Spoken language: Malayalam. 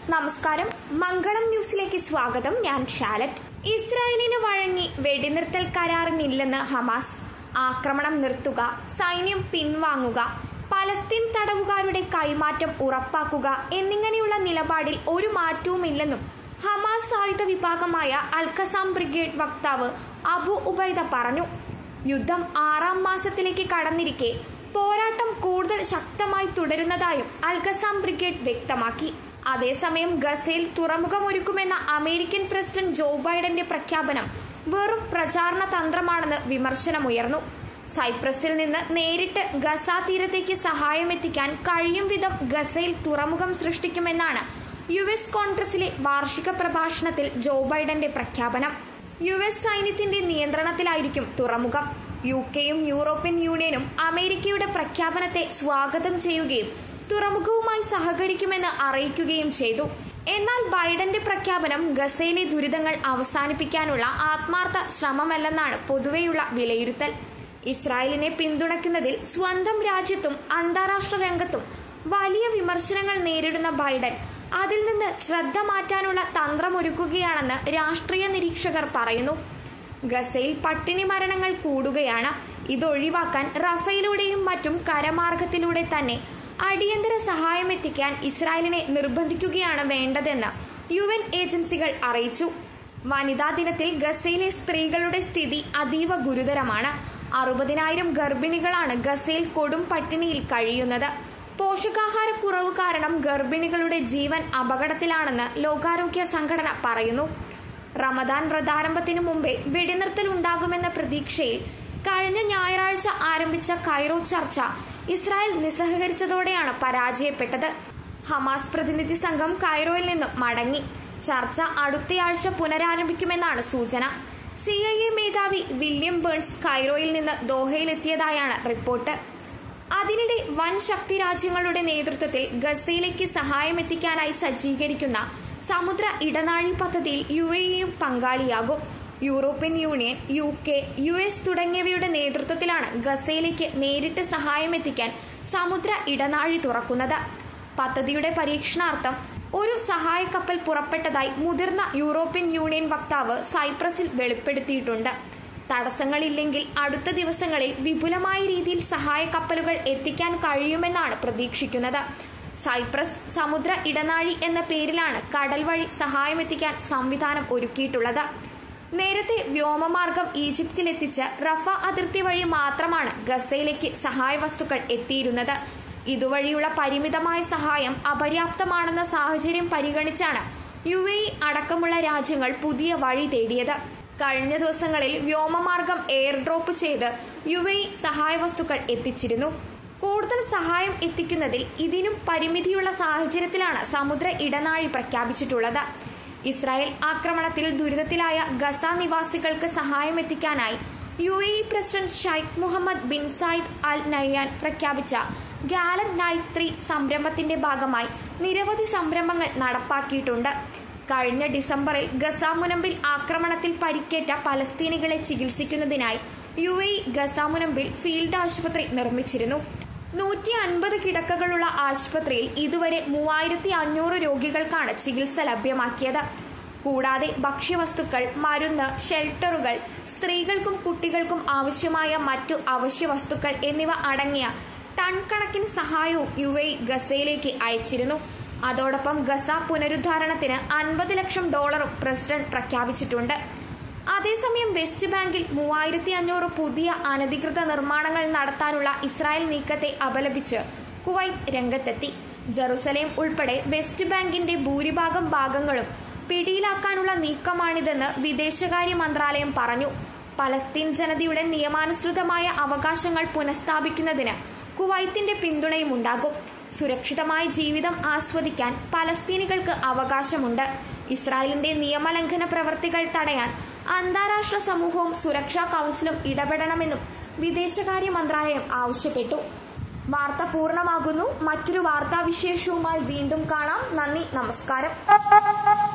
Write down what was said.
നമസ്കാരം മംഗളം ന്യൂസിലേക്ക് സ്വാഗതം ഞാൻ ഷാലറ്റ് ഇസ്രായേലിന് വഴങ്ങി വെടിനിർത്തൽ കരാറിനില്ലെന്ന് ഹമാസ് ആക്രമണം നിർത്തുക സൈന്യം പിൻവാങ്ങുക പലസ്തീൻ തടവുകാരുടെ കൈമാറ്റം ഉറപ്പാക്കുക എന്നിങ്ങനെയുള്ള നിലപാടിൽ ഒരു മാറ്റവുമില്ലെന്നും ഹമാസ് സായുധ വിഭാഗമായ അൽഖസാം ബ്രിഗേഡ് വക്താവ് അബു ഉബൈദ പറഞ്ഞു യുദ്ധം ആറാം മാസത്തിലേക്ക് കടന്നിരിക്കെ പോരാട്ടം കൂടുതൽ ശക്തമായി തുടരുന്നതായും അൽഖസാം ബ്രിഗേഡ് വ്യക്തമാക്കി അതേസമയം ഗസയിൽ തുറമുഖമൊരുക്കുമെന്ന അമേരിക്കൻ പ്രസിഡന്റ് ജോ ബൈഡന്റെ പ്രഖ്യാപനം വെറും പ്രചാരണ തന്ത്രമാണെന്ന് വിമർശനമുയർന്നു സൈപ്രസിൽ നിന്ന് നേരിട്ട് ഗസ തീരത്തേക്ക് സഹായമെത്തിക്കാൻ കഴിയും വിധം ഗസയിൽ തുറമുഖം സൃഷ്ടിക്കുമെന്നാണ് യു എസ് കോൺഗ്രസിലെ വാർഷിക പ്രഭാഷണത്തിൽ ജോ ബൈഡന്റെ പ്രഖ്യാപനം യു എസ് സൈന്യത്തിന്റെ നിയന്ത്രണത്തിലായിരിക്കും തുറമുഖം യു കെയും യൂറോപ്യൻ യൂണിയനും അമേരിക്കയുടെ പ്രഖ്യാപനത്തെ സ്വാഗതം ചെയ്യുകയും തുറമുഖവുമായി സഹകരിക്കുമെന്ന് അറിയിക്കുകയും ചെയ്തു എന്നാൽ ബൈഡന്റെ പ്രഖ്യാപനം ഗസയിലെ ദുരിതങ്ങൾ അവസാനിപ്പിക്കാനുള്ള ആത്മാർത്ഥ ശ്രമമല്ലെന്നാണ് പൊതുവെയുള്ള വിലയിരുത്തൽ ഇസ്രായേലിനെ പിന്തുണയ്ക്കുന്നതിൽ സ്വന്തം രാജ്യത്തും അന്താരാഷ്ട്ര രംഗത്തും വലിയ വിമർശനങ്ങൾ നേരിടുന്ന ബൈഡൻ അതിൽ നിന്ന് ശ്രദ്ധ മാറ്റാനുള്ള തന്ത്രമൊരുക്കുകയാണെന്ന് രാഷ്ട്രീയ നിരീക്ഷകർ പറയുന്നു ഗസയിൽ പട്ടിണി മരണങ്ങൾ കൂടുകയാണ് ഇതൊഴിവാക്കാൻ റഫയിലൂടെയും മറ്റും കരമാർഗത്തിലൂടെ തന്നെ അടിയന്തര സഹായം എത്തിക്കാൻ ഇസ്രായേലിനെ നിർബന്ധിക്കുകയാണ് വേണ്ടതെന്ന് യു എൻ ഏജൻസികൾ അറിയിച്ചു വനിതാ ദിനത്തിൽ ഗസയിലെ സ്ത്രീകളുടെ സ്ഥിതി അതീവ ഗുരുതരമാണ് അറുപതിനായിരം ഗർഭിണികളാണ് ഗസയിൽ കൊടും പട്ടിണിയിൽ കഴിയുന്നത് പോഷകാഹാരക്കുറവ് കാരണം ഗർഭിണികളുടെ ജീവൻ അപകടത്തിലാണെന്ന് ലോകാരോഗ്യ സംഘടന പറയുന്നു റമദാൻ വ്രതാരംഭത്തിനു മുമ്പേ വെടിനിർത്തൽ ഉണ്ടാകുമെന്ന പ്രതീക്ഷയിൽ കഴിഞ്ഞ ഞായറാഴ്ച ആരംഭിച്ച കൈറോ ചർച്ച ഇസ്രായേൽ നിസ്സഹകരിച്ചതോടെയാണ് പരാജയപ്പെട്ടത് ഹമാസ് പ്രതിനിധി സംഘം കൈറോയിൽ നിന്നും മടങ്ങി ചർച്ച അടുത്തയാഴ്ച പുനരാരംഭിക്കുമെന്നാണ് സൂചന സി ഐ എ മേധാവി വില്യം ബേൺസ് കൈറോയിൽ നിന്ന് ദോഹയിലെത്തിയതായാണ് റിപ്പോർട്ട് അതിനിടെ വൻ ശക്തി രാജ്യങ്ങളുടെ നേതൃത്വത്തിൽ ഗസയിലേക്ക് സഹായമെത്തിക്കാനായി സജ്ജീകരിക്കുന്ന സമുദ്ര ഇടനാഴി പദ്ധതിയിൽ യു എയും പങ്കാളിയാകും European Union U K U S തുടങ്ങിയവയുടെ നേതൃത്വത്തിലാണ് ഗസയിലേക്ക് നേരിട്ട് സഹായമെത്തിക്കാൻ സമുദ്ര ഇടനാഴി തുറക്കുന്നത് പദ്ധതിയുടെ പരീക്ഷണാർത്ഥം ഒരു സഹായ കപ്പൽ പുറപ്പെട്ടതായി മുതിർന്ന യൂറോപ്യൻ യൂണിയൻ വക്താവ് സൈപ്രസിൽ വെളിപ്പെടുത്തിയിട്ടുണ്ട് തടസ്സങ്ങളില്ലെങ്കിൽ അടുത്ത ദിവസങ്ങളിൽ വിപുലമായ രീതിയിൽ സഹായ കപ്പലുകൾ എത്തിക്കാൻ കഴിയുമെന്നാണ് പ്രതീക്ഷിക്കുന്നത് സൈപ്രസ് സമുദ്ര ഇടനാഴി എന്ന പേരിലാണ് കടൽ വഴി സഹായമെത്തിക്കാൻ സംവിധാനം ഒരുക്കിയിട്ടുള്ളത് നേരത്തെ വ്യോമമാർഗം ഈജിപ്തിലെത്തിച്ച് റഫ അതിർത്തി വഴി മാത്രമാണ് ഗസയിലേക്ക് സഹായ വസ്തുക്കൾ എത്തിയിരുന്നത് ഇതുവഴിയുള്ള പരിമിതമായ സഹായം അപര്യാപ്തമാണെന്ന സാഹചര്യം പരിഗണിച്ചാണ് യു എ അടക്കമുള്ള രാജ്യങ്ങൾ പുതിയ വഴി തേടിയത് കഴിഞ്ഞ ദിവസങ്ങളിൽ വ്യോമമാർഗം എയർ ഡ്രോപ്പ് ചെയ്ത് യു എ സഹായ വസ്തുക്കൾ എത്തിച്ചിരുന്നു കൂടുതൽ സഹായം എത്തിക്കുന്നതിൽ ഇതിനും പരിമിതിയുള്ള സാഹചര്യത്തിലാണ് സമുദ്ര ഇടനാഴി പ്രഖ്യാപിച്ചിട്ടുള്ളത് ഇസ്രായേൽ ആക്രമണത്തിൽ ദുരിതത്തിലായ ഗസ നിവാസികൾക്ക് സഹായം എത്തിക്കാനായി U A president Sheikh Mohammed bin Zayed Al Nahyan പ്രഖ്യാപിച്ച ഗാലൻ നൈറ്റ് ത്രീ സംരംഭത്തിന്റെ ഭാഗമായി നിരവധി സംരംഭങ്ങൾ നടപ്പാക്കിയിട്ടുണ്ട് കഴിഞ്ഞ ഡിസംബറിൽ ഗസ മുനമ്പിൽ ആക്രമണത്തിൽ പരിക്കേറ്റ പലസ്തീനികളെ ചികിത്സിക്കുന്നതിനായി യു എ ഗസ മുനമ്പിൽ ഫീൽഡ് ആശുപത്രി നിർമ്മിച്ചിരുന്നു നൂറ്റി അൻപത് കിടക്കകളുള്ള ആശുപത്രിയിൽ ഇതുവരെ മൂവായിരത്തി അഞ്ഞൂറ് രോഗികൾക്കാണ് ചികിത്സ ലഭ്യമാക്കിയത് കൂടാതെ ഭക്ഷ്യവസ്തുക്കൾ മരുന്ന് ഷെൽട്ടറുകൾ സ്ത്രീകൾക്കും കുട്ടികൾക്കും ആവശ്യമായ മറ്റു അവശ്യ വസ്തുക്കൾ എന്നിവ അടങ്ങിയ ടൺ കണക്കിന് സഹായവും യു എ ഗസയിലേക്ക് അയച്ചിരുന്നു അതോടൊപ്പം ഗസ പുനരുദ്ധാരണത്തിന് അൻപത് ലക്ഷം ഡോളറും പ്രസിഡന്റ് പ്രഖ്യാപിച്ചിട്ടുണ്ട് അതേസമയം വെസ്റ്റ് ബാങ്കിൽ മൂവായിരത്തി അഞ്ഞൂറ് പുതിയ അനധികൃത നിർമ്മാണങ്ങൾ നടത്താനുള്ള ഇസ്രായേൽ നീക്കത്തെ അപലപിച്ച് കുവൈറ്റ് രംഗത്തെത്തി ജെറുസലേം ഉൾപ്പെടെ വെസ്റ്റ് ബാങ്കിന്റെ ഭൂരിഭാഗം ഭാഗങ്ങളും പിടിയിലാക്കാനുള്ള നീക്കമാണിതെന്ന് വിദേശകാര്യ മന്ത്രാലയം പറഞ്ഞു പലസ്തീൻ ജനതയുടെ നിയമാനുസൃതമായ അവകാശങ്ങൾ പുനഃസ്ഥാപിക്കുന്നതിന് കുവൈത്തിന്റെ പിന്തുണയും ഉണ്ടാകും സുരക്ഷിതമായ ജീവിതം ആസ്വദിക്കാൻ പലസ്തീനികൾക്ക് അവകാശമുണ്ട് ഇസ്രായേലിന്റെ നിയമലംഘന പ്രവൃത്തികൾ തടയാൻ അന്താരാഷ്ട്ര സമൂഹവും സുരക്ഷാ കൗൺസിലും ഇടപെടണമെന്നും വിദേശകാര്യ മന്ത്രാലയം ആവശ്യപ്പെട്ടു വാർത്ത പൂർണ്ണമാകുന്നു മറ്റൊരു വാർത്താവിശേഷവുമായി വീണ്ടും കാണാം നന്ദി നമസ്കാരം